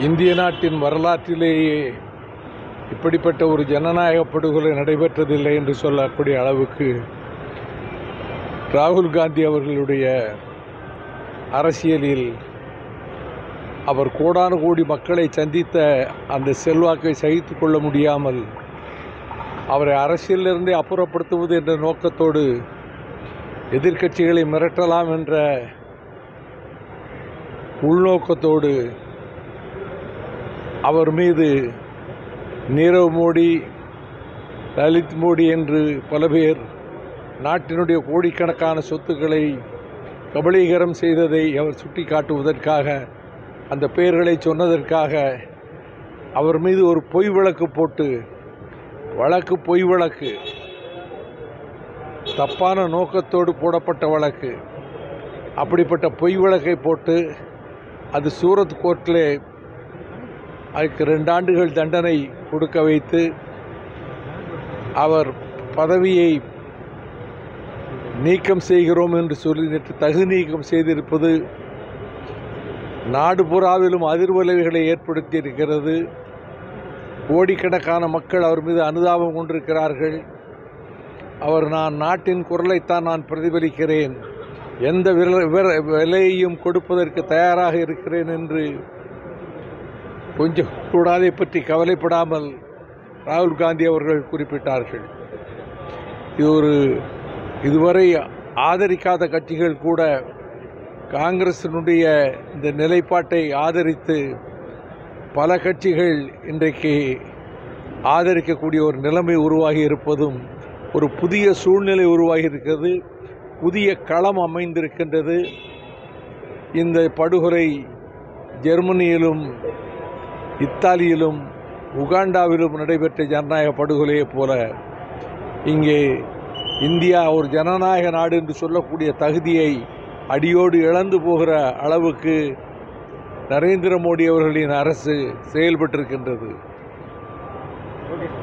இந்திய நாட்டின் வரலாற்றிலேயே இப்படிப்பட்ட ஒரு ஜனநாயக படுகொலை நடைபெற்றதில்லை என்று சொல்லக்கூடிய அளவுக்கு ராகுல் காந்தி அவர்களுடைய அரசியலில் அவர் கோடானு கோடி மக்களை சந்தித்த அந்த செல்வாக்கை சகித்து கொள்ள முடியாமல் அவரை அரசியலிலிருந்தே அப்புறப்படுத்துவது என்ற நோக்கத்தோடு எதிர்க்கட்சிகளை மிரட்டலாம் என்ற உள்நோக்கத்தோடு அவர் மீது நீரவ் மோடி லலித் மோடி என்று பல பேர் நாட்டினுடைய கோடிக்கணக்கான சொத்துக்களை கபலீகரம் செய்ததை அவர் சுட்டி காட்டுவதற்காக அந்த பெயர்களை சொன்னதற்காக அவர் மீது ஒரு பொய் வழக்கு போட்டு வழக்கு பொய் வழக்கு தப்பான நோக்கத்தோடு போடப்பட்ட வழக்கு அப்படிப்பட்ட பொய் வழக்கை போட்டு அது சூரத் கோர்ட்டில் அதுக்கு ரெண்டு ஆண்டுகள் தண்டனை கொடுக்க வைத்து அவர் பதவியை நீக்கம் செய்கிறோம் என்று சொல்லி நேற்று தகு நீக்கம் செய்திருப்பது நாடு புறாவிலும் அதிர்வலைகளை ஏற்படுத்தி இருக்கிறது கோடிக்கணக்கான மக்கள் அவர் மீது அனுதாபம் கொண்டிருக்கிறார்கள் அவர் நான் நாட்டின் குரலைத்தான் நான் பிரதிபலிக்கிறேன் எந்த விர- விர- விலையையும் கொடுப்பதற்கு தயாராக இருக்கிறேன் என்று கொஞ்சம் கூட அதை பற்றி கவலைப்படாமல் ராகுல் காந்தி அவர்கள் குறிப்பிட்டார்கள் இது ஒரு இதுவரை ஆதரிக்காத கட்சிகள் கூட காங்கிரசினுடைய இந்த நிலைப்பாட்டை ஆதரித்து பல கட்சிகள் இன்றைக்கு ஆதரிக்கக்கூடிய ஒரு நிலைமை உருவாகி இருப்பதும் ஒரு புதிய சூழ்நிலை உருவாகி இருக்கிறது புதிய களம் அமைந்திருக்கின்றது இந்த படுகொலை ஜெர்மனியிலும் இத்தாலியிலும் உகாண்டாவிலும் நடைபெற்ற ஜனநாயக படுகொலையைப் போல இங்கே இந்தியா ஒரு ஜனநாயக நாடு என்று சொல்லக்கூடிய தகுதியை அடியோடு இழந்து போகிற அளவுக்கு நரேந்திர மோடி அவர்களின் அரசு செயல்பட்டிருக்கின்றது ஓகே